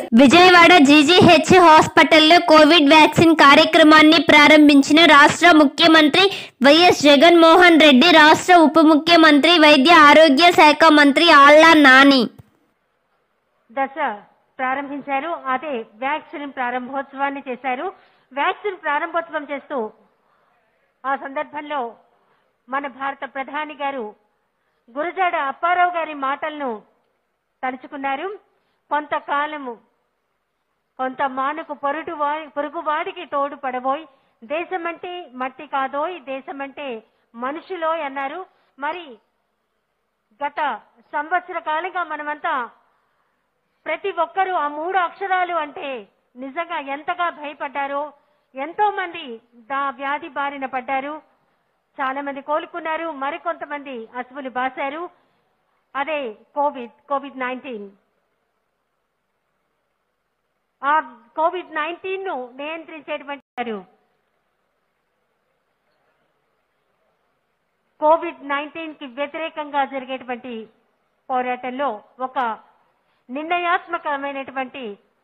Vijayawada GGH హాస్పిటల్లో covid vaccine కార్యక్రమాన్ని ప్రారంభించిన రాష్ట్ర ముఖ్యమంత్రి వైఎస్ జగన్మోహన్ రెడ్డి రాష్ట్ర ఉప ముఖ్యమంత్రి వైద్య ఆరోగ్య శాఖ మంత్రి ఆళ్ల నాని దశ ప్రారంభించారు అదే వ్యాక్సిన్ ప్రారంభోత్సవాన్ని చేశారు వ్యాక్సిన్ ప్రారంభోత్సవం చేస్తూ ఆ సందర్భంలో మన భారత ప్రధాని గారు గురజాడ అప్పారావు గారి మాటలను తలుచుకున్నారు కొంతకాలము కొంత మానుకు పొరుటు పొరుగువాడికి తోడు పడబోయ్ దేశమంటే మట్టి కాదోయ్ దేశమంటే మనుషులోయ్ అన్నారు మరి గత సంవత్సర కాలంగా మనమంతా ప్రతి ఒక్కరూ ఆ మూడు అక్షరాలు అంటే నిజంగా ఎంతగా భయపడ్డారో ఎంతో మంది దా వ్యాధి బారిన పడ్డారు చాలా మంది కోలుకున్నారు మరికొంతమంది అసువులు బాశారు అదే కోవిడ్ కోవిడ్ నైన్టీన్ ఆ కోవిడ్ నైన్టీన్ ను నియంత్రించేటువంటి వారు కోవిడ్ నైన్టీన్ కి వ్యతిరేకంగా జరిగేటువంటి పోరాటంలో ఒక నిర్ణయాత్మకమైనటువంటి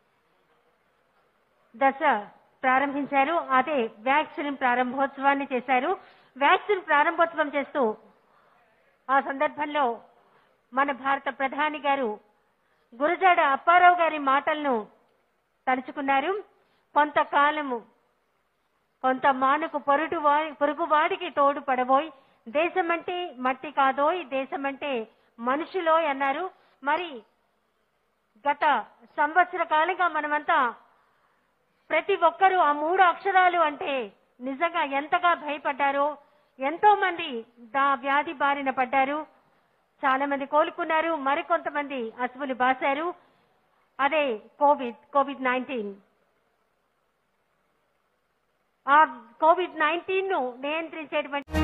దశ ప్రారంభించారు అదే వ్యాక్సిన్ ప్రారంభోత్సవాన్ని చేశారు వ్యాక్సిన్ ప్రారంభోత్సవం చేస్తూ ఆ సందర్భంలో మన భారత ప్రధాని గారు గురజాడ అప్పారావు గారి మాటలను తలుచుకున్నారు కొంతకాలము కొంత మానుకు పొరుటు పొరుగువాడికి తోడు పడబోయ్ దేశమంటే మట్టి కాదోయ్ దేశమంటే మనుషులోయ్ అన్నారు మరి గత సంవత్సర కాలంగా మనమంతా ప్రతి ఒక్కరూ ఆ మూడు అక్షరాలు అంటే నిజంగా ఎంతగా భయపడ్డారో ఎంతో మంది దా వ్యాధి బారిన పడ్డారు చాలా మంది కోలుకున్నారు మరికొంతమంది అసువులు బాశారు అదే కోవిడ్ కోవిడ్ నైన్టీన్ ఆ కోవిడ్ నైన్టీన్ ను నియంత్రించేటువంటి